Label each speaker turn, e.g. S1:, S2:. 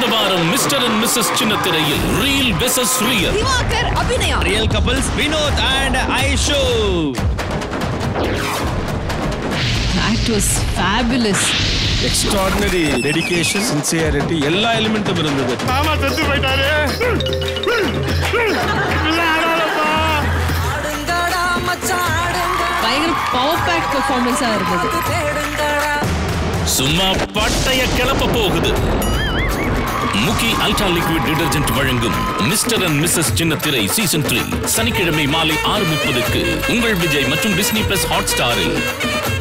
S1: வாரம் mister and missus சின்னத்திரையில் reel versus real
S2: Diwakar Abhinaya
S3: real couples Vinod and Aisho
S2: act was fabulous
S4: extraordinary dedication sincerity எல்லா எலிமெண்ட்டும் இருந்தது
S5: மாமா செத்து போயிட்டாரு
S2: பயங்கர பவர் பேக் பெர்ஃபார்மன்ஸா இருந்தது
S1: சும்மா பட்டைய கிளப்ப போகுது முக்கி அல்ட்ரா லிக்விட் டிடர்ஜென்ட் வழங்கும் mister and missus Chinnathirai season three சனிக்கிழமை மாலை ஆறு முப்பதுக்கு உங்கள் விஜய் மற்றும் டிஸ்னி பிளஸ் ஹாட் ஸ்டாரில்